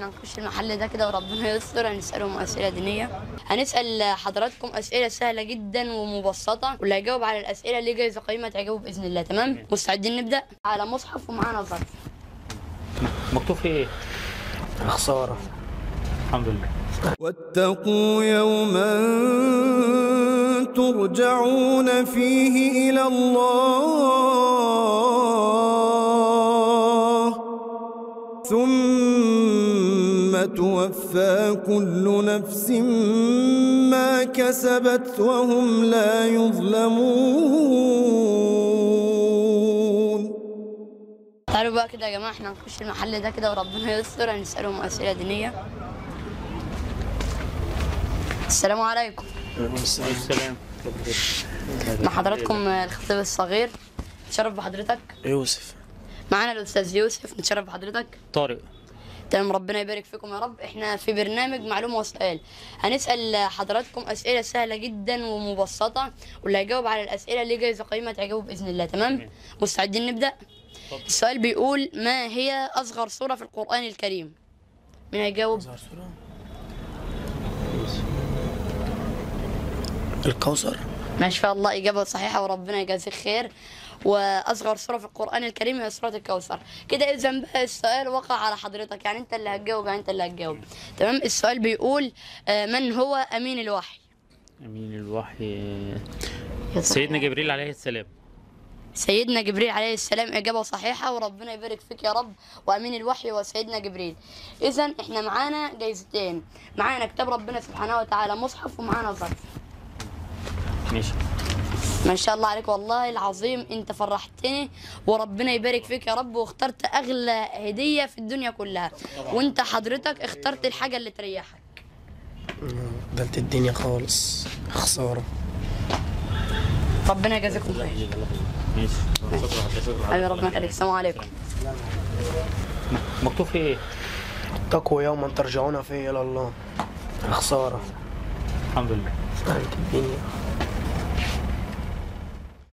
احنا هنخش المحل ده كده وربنا يستر هنسالهم اسئله دينيه هنسال حضراتكم اسئله سهله جدا ومبسطه واللي هيجاوب على الاسئله اللي جايزه قيمه تعجبه باذن الله تمام مستعدين نبدا على مصحف ومعانا ظرف مكتوب فيه ايه؟ خسارة الحمد لله واتقوا يوما ترجعون فيه إلى الله ثم توفى كل نفس ما كسبت وهم لا يظلمون تعالوا بقى كده يا جماعه احنا هنخش المحل ده كده وربنا يستر هنسالهم اسئله دينيه السلام عليكم السلام مع حضراتكم الخطيب الصغير نتشرف بحضرتك يوسف معانا الاستاذ يوسف نتشرف بحضرتك طارق تمام ربنا يبارك فيكم يا رب احنا في برنامج معلومه وسؤال هنسال حضراتكم اسئله سهله جدا ومبسطه واللي هيجاوب على الاسئله اللي جايزه قيمه تعجبه باذن الله تمام مستعدين نبدا السؤال بيقول ما هي اصغر سوره في القران الكريم مين هيجاوب الكوثر ما شاء الله إجابة صحيحة وربنا يجازيك خير وأصغر سورة في القرآن الكريم هي سورة الكوثر كده إذا بقى السؤال وقع على حضرتك يعني أنت اللي هتجاوب يعني أنت اللي هتجاوب تمام السؤال بيقول آه، من هو أمين الوحي امين الوحي يا سيدنا صحيح. جبريل عليه السلام سيدنا جبريل عليه السلام إجابة صحيحة وربنا يبارك فيك يا رب وأمين الوحي هو سيدنا جبريل إذا إحنا معانا جايزتين معانا كتاب ربنا سبحانه وتعالى مصحف ومعانا ظرف ماشي ما شاء الله عليك والله العظيم انت فرحتني وربنا يبارك فيك يا رب واخترت اغلى هديه في الدنيا كلها وانت حضرتك اخترت الحاجه اللي تريحك بلت الدنيا خالص خسارة ربنا يجازيكم خير ماشي حبيبي ربنا يخليك السلام عليكم مكتوب فيه ايه؟ اتقوا يوما ترجعون فيه إلى الله خسارة الحمد لله بلت الدنيا